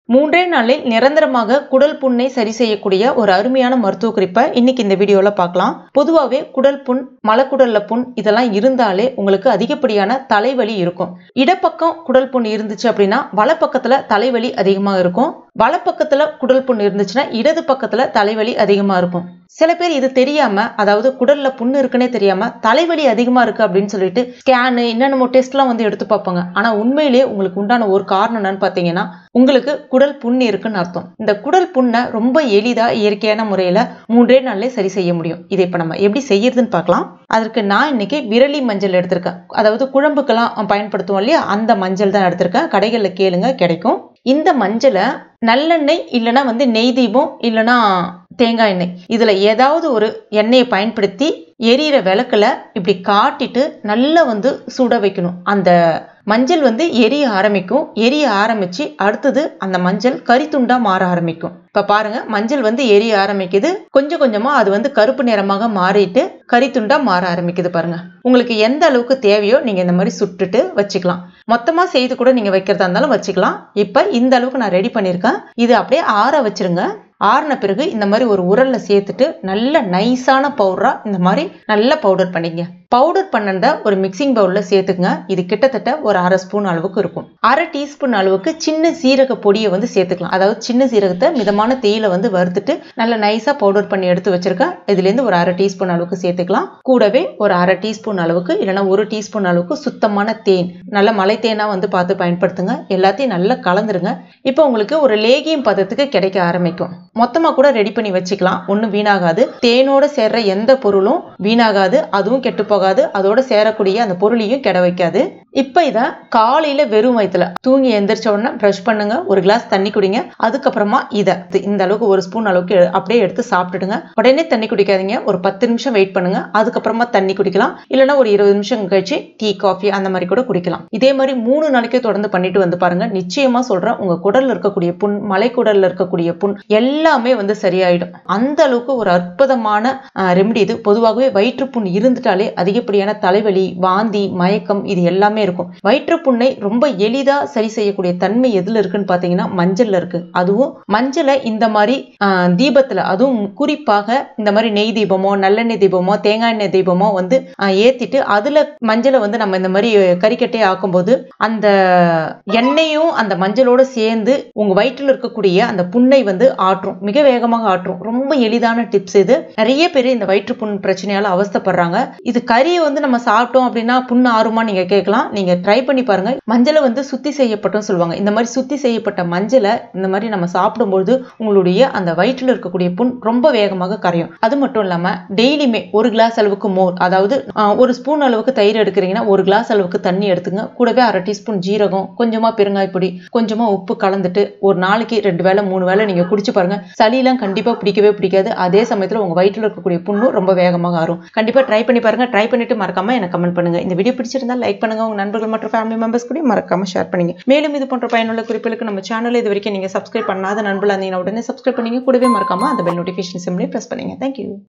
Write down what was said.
மூன்றே நாளில் நிரந்தரமாக குடல் புண்ணை சரி செய்யக்கூடிய ஒரு அருமையான மருத்துவ குறிப்பை இன்னைக்கு இந்த வீடியோல பார்க்கலாம் பொதுவாகவே குடல் புண் மலக்குடல்ல புண் இதெல்லாம் இருந்தாலே உங்களுக்கு அதிகப்படியான தலைவலி இருக்கும் இடப்பக்கம் குடல் புண் இருந்துச்சு அப்படின்னா வலப்பக்கத்துல தலைவலி அதிகமா இருக்கும் வலப்பக்கத்துல குடல் புண் இருந்துச்சுன்னா இடது பக்கத்துல தலைவலி அதிகமா இருக்கும் சில பேர் இது தெரியாம அதாவது குடல்ல புண்ணு இருக்குன்னே தெரியாம தலைவலி அதிகமா இருக்கு அப்படின்னு சொல்லிட்டு ஸ்கேனு என்னென்னமோ டெஸ்ட்லாம் வந்து எடுத்து பார்ப்பாங்க ஆனா உண்மையிலேயே உங்களுக்கு உண்டான ஒரு காரணம் என்னன்னு பாத்தீங்கன்னா உங்களுக்கு குடல் புண் இருக்குன்னு அர்த்தம் இந்த குடல் புண்ணை ரொம்ப எளிதா இயற்கையான முறையில மூன்றே நாள்லயே சரி செய்ய முடியும் இதை இப்ப நம்ம எப்படி செய்யறதுன்னு பார்க்கலாம் அதற்கு நான் இன்னைக்கு விரலி மஞ்சள் எடுத்திருக்கேன் அதாவது குழம்புக்கெல்லாம் பயன்படுத்துவோம் இல்லையா அந்த மஞ்சள் தான் எடுத்திருக்கேன் கடைகளில் கேளுங்க கிடைக்கும் இந்த மஞ்சளை நல்லெண்ணெய் இல்லைன்னா வந்து நெய் தீபம் இல்லைன்னா தேங்காய் எண்ணெய் இதுல ஏதாவது ஒரு எண்ணெயை பயன்படுத்தி எரியிற விளக்குல இப்படி காட்டிட்டு நல்லா வந்து சுட வைக்கணும் அந்த மஞ்சள் வந்து எரிய ஆரம்பிக்கும் எரிய ஆரம்பிச்சு அடுத்தது அந்த மஞ்சள் கரித்துண்டா மாற ஆரம்பிக்கும் இப்ப பாருங்க மஞ்சள் வந்து எரிய ஆரம்பிக்குது கொஞ்சம் கொஞ்சமா அது வந்து கருப்பு நிறமாக மாறிட்டு கரித்துண்டா மாற ஆரம்பிக்குது பாருங்க உங்களுக்கு எந்த அளவுக்கு தேவையோ நீங்க இந்த மாதிரி சுட்டுட்டு வச்சுக்கலாம் மொத்தமா செய்து கூட நீங்க வைக்கிறதா இருந்தாலும் வச்சுக்கலாம் இப்ப இந்த அளவுக்கு நான் ரெடி பண்ணியிருக்கேன் இது அப்படியே ஆற வச்சிருங்க ஆறின பிறகு இந்த மாதிரி ஒரு உரல்ல சேர்த்துட்டு நல்ல நைஸான பவுடரா இந்த மாதிரி நல்ல பவுடர் பண்ணிங்க பவுடர் பண்ணத ஒரு மிக்சிங் பவுல்ல சேர்த்துக்குங்க இது கிட்டத்தட்ட ஒரு அரை ஸ்பூன் அளவுக்கு இருக்கும் அரை டீஸ்பூன் அளவுக்கு சின்ன சீரக பொடியை வந்து சேர்த்துக்கலாம் அதாவது சின்ன சீரகத்தை மிதமான தேயில வந்து வறுத்துட்டு நல்ல நைஸா பவுடர் பண்ணி எடுத்து வச்சிருக்கேன் இதுல இருந்து ஒரு அரை டீஸ்பூன் அளவுக்கு சேர்த்துக்கலாம் கூடவே ஒரு அரை டீஸ்பூன் அளவுக்கு இல்லைன்னா ஒரு டீஸ்பூன் அளவுக்கு சுத்தமான தேன் நல்ல மலை தேனா வந்து பார்த்து பயன்படுத்துங்க எல்லாத்தையும் நல்லா கலந்துருங்க இப்போ உங்களுக்கு ஒரு லேகியம் பதத்துக்கு கிடைக்க ஆரம்பிக்கும் மொத்தமா கூட ரெடி பண்ணி வச்சுக்கலாம் ஒன்றும் வீணாகாது தேனோட சேர்ற எந்த பொருளும் வீணாகாது அதுவும் கெட்டு போகாது அதோட சேரக்கூடிய அந்த பொருளையும் கெட வைக்காது இப்போ இதை காலையில வெறும் வயிற்றுல தூங்கி எந்திரிச்ச உடனே ப்ரஷ் பண்ணுங்க ஒரு கிளாஸ் தண்ணி குடிங்க அதுக்கப்புறமா இதை இந்த அளவுக்கு ஒரு ஸ்பூன் அளவுக்கு அப்படியே எடுத்து சாப்பிட்டுடுங்க உடனே தண்ணி குடிக்காதீங்க ஒரு பத்து நிமிஷம் வெயிட் பண்ணுங்க அதுக்கப்புறமா தண்ணி குடிக்கலாம் இல்லைன்னா ஒரு இருபது நிமிஷம் கழிச்சு டீ காஃபி அந்த மாதிரி கூட குடிக்கலாம் இதே மாதிரி மூணு நாளைக்கு தொடர்ந்து பண்ணிட்டு வந்து பாருங்க நிச்சயமா சொல்றேன் உங்க குடல்ல இருக்கக்கூடிய புண் மலைக்குடல்ல இருக்கக்கூடிய புண் எல்லாமே வந்து சரியாயிடும் அந்த அளவுக்கு ஒரு அற்புதமான ரெமெடி இது பொதுவாகவே வயிற்றுப்புண் இருந்துட்டாலே அதிகப்படியான தலைவலி வாந்தி மயக்கம் இது எல்லாமே இருக்கும் வயிற்றுப்புண்ணை ரொம்ப எளிதா சரி செய்யக்கூடிய தன்மை எதுல இருக்குன்னு பாத்தீங்கன்னா மஞ்சள்ல இருக்கு அதுவும் மஞ்சளை இந்த மாதிரி தீபத்துல அதுவும் குறிப்பாக இந்த மாதிரி நெய் தீபமோ நல்லெண்ணெய் தீபமோ தேங்காய் எண்ணெய் தீபமோ வந்து ஏத்திட்டு அதுல மஞ்சளை வந்து நம்ம இந்த மாதிரி கறிக்கட்டை ஆக்கும்போது அந்த எண்ணெயும் அந்த மஞ்சளோட சேர்ந்து உங்க வயிற்றுல இருக்கக்கூடிய அந்த புண்ணை வந்து ஆற்றும் மிக வேகமாக ஆற்றும் ரொம்ப எளிதான டிப்ஸ் இது நிறைய பேர் இந்த வயிற்று புண் பிரச்சனையால அவஸ்தப்படுறாங்க இது கறியை வந்து நம்ம சாப்பிட்டோம் அப்படின்னா புண்ணு ஆறுமா நீங்க கேட்கலாம் நீங்க ட்ரை பண்ணி பாருங்க மஞ்சளை வந்து சுத்தி செய்யப்பட்டும் சொல்லுவாங்க இந்த மாதிரி சுத்தி செய்யப்பட்ட மஞ்சளை இந்த மாதிரி நம்ம சாப்பிடும்போது உங்களுடைய அந்த வயிற்றுல இருக்கக்கூடிய புண் ரொம்ப வேகமாக கரையும் அது மட்டும் இல்லாம டெய்லியுமே ஒரு கிளாஸ் அளவுக்கு மோர் அதாவது ஒரு ஸ்பூன் அளவுக்கு தயிர் எடுக்கிறீங்கன்னா ஒரு கிளாஸ் அளவுக்கு தண்ணி எடுத்துங்க கூடவே அரை டீஸ்பூன் ஜீரகம் கொஞ்சமா பெருங்காய் பொடி கொஞ்சமா உப்பு கலந்துட்டு ஒரு நாளைக்கு ரெண்டு வேளை மூணு வேளை நீங்க குடிச்சு பாருங்க சளியெல்லாம் கண்டிப்பா பிடிக்கவே பிடிக்காது அதே சமயத்துல உங்க வயிற்றுல இருக்கக்கூடிய புண்ணும் ரொம்ப வேகமாக ஆறும் கண்டிப்பா ட்ரை பண்ணி பாருங்க ட்ரை பண்ணிட்டு மறக்காம எனக்கு கமெண்ட் பண்ணுங்க இந்த வீடியோ பிடிச்சிருந்தா லைக் பண்ணுங்க உங்க நண்பர்கள் மற்றும் ஃபேமிலி மெம்பர்ஸ் கூட மறக்காம ஷேர் பண்ணுங்க மேலும் இது போன்ற பயனுள்ள குறிப்புகளுக்கு நம்ம சேனல் இது வரைக்கும் நீங்க சப்ஸ்கிரைப் பண்ணாத நண்பர்கள் இருந்தீங்கன்னா உடனே சப்ஸ்கிரைப் பண்ணீங்க கூடவே மறக்காம அந்த பெல் நோட்டிஃபிகேஷன் சிம்லேயே ப்ரெஸ் பண்ணுங்க தேங்க்யூ